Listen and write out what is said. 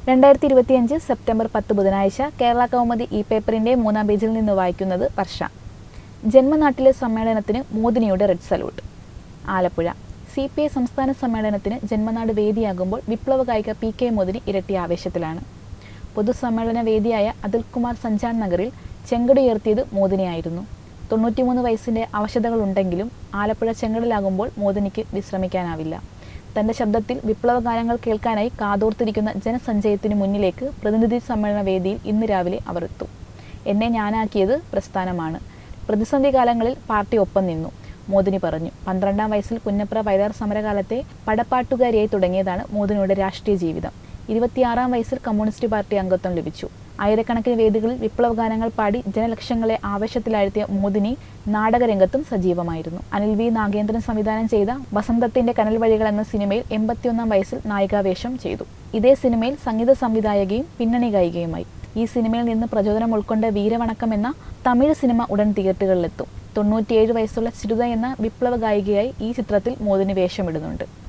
രണ്ടായിരത്തി ഇരുപത്തിയഞ്ച് സെപ്റ്റംബർ പത്ത് ബുധനാഴ്ച കേരള കൗമുദി ഇ പേപ്പറിന്റെ മൂന്നാം പേജിൽ നിന്ന് വായിക്കുന്നത് വർഷ ജന്മനാട്ടിലെ സമ്മേളനത്തിന് മോദിനിയുടെ red salute Alappuzha C P I സംസ്ഥാന സമ്മേളനത്തിന് ജന്മനാട് വേദിയാകുമ്പോൾ വിപ്ലവ ഗായിക പി കെ മോദിനി ഇരട്ടി ആവേശത്തിലാണ് പൊതുസമ്മേളന വേദിയായ അതുൽകുമാർ സഞ്ചാൻ നഗറിൽ ചെങ്കടുയർത്തിയത് മോദിനിയായിരുന്നു തൊണ്ണൂറ്റിമൂന്ന് വയസ്സിന്റെ അവശതകളുണ്ടെങ്കിലും ആലപ്പുഴ ചെങ്കടലാകുമ്പോൾ മോദിനിക്ക് വിശ്രമിക്കാനാവില്ല തന്റെ ശബ്ദത്തിൽ വിപ്ലവ ഗാനങ്ങൾ കേൾക്കാനായി കാതോർത്തിരിക്കുന്ന ജനസഞ്ചയത്തിന് മുന്നിലേക്ക് പ്രതിനിധി സമ്മേളന വേദിയിൽ ഇന്ന് രാവിലെ അവർ എത്തും എന്നെ ഞാനാക്കിയത് പ്രസ്ഥാനമാണ് പ്രതിസന്ധി കാലങ്ങളിൽ പാർട്ടി ഒപ്പം നിന്നു മോദിനി പറഞ്ഞു പന്ത്രണ്ടാം വയസ്സിൽ പുന്നപ്ര വയലാർ സമരകാലത്തെ പടപ്പാട്ടുകാരിയായി തുടങ്ങിയതാണ് മോദിനിയുടെ രാഷ്ട്രീയ ജീവിതം ഇരുപത്തിയാറാം വയസ്സിൽ കമ്മ്യൂണിസ്റ്റ് പാർട്ടി അംഗത്വം ലഭിച്ചു ആയിരക്കണക്കിന് വേദികളിൽ വിപ്ലവ ഗാനങ്ങൾ പാടി ജനലക്ഷങ്ങളെ ആവേശത്തിലാഴ്ത്തിയ മോദിനി നാടകരംഗത്തും സജീവമായിരുന്നു അനിൽ വി നാഗേന്ദ്രൻ സംവിധാനം ചെയ്ത വസന്തത്തിന്റെ കനൽ വഴികൾ എന്ന സിനിമയിൽ എൺപത്തിയൊന്നാം വയസ്സിൽ നായികാവേഷം ചെയ്തു ഇതേ സിനിമയിൽ സംഗീത സംവിധായകയും പിന്നണി ഗായികയുമായി ഈ സിനിമയിൽ നിന്ന് പ്രചോദനം ഉൾക്കൊണ്ട വീരവണക്കം എന്ന തമിഴ് സിനിമ ഉടൻ തിയേറ്ററുകളിലെത്തും തൊണ്ണൂറ്റിയേഴ് വയസ്സുള്ള ചിരുത എന്ന വിപ്ലവ ഗായികയായി ഈ ചിത്രത്തിൽ മോദിനി വേഷമിടുന്നുണ്ട്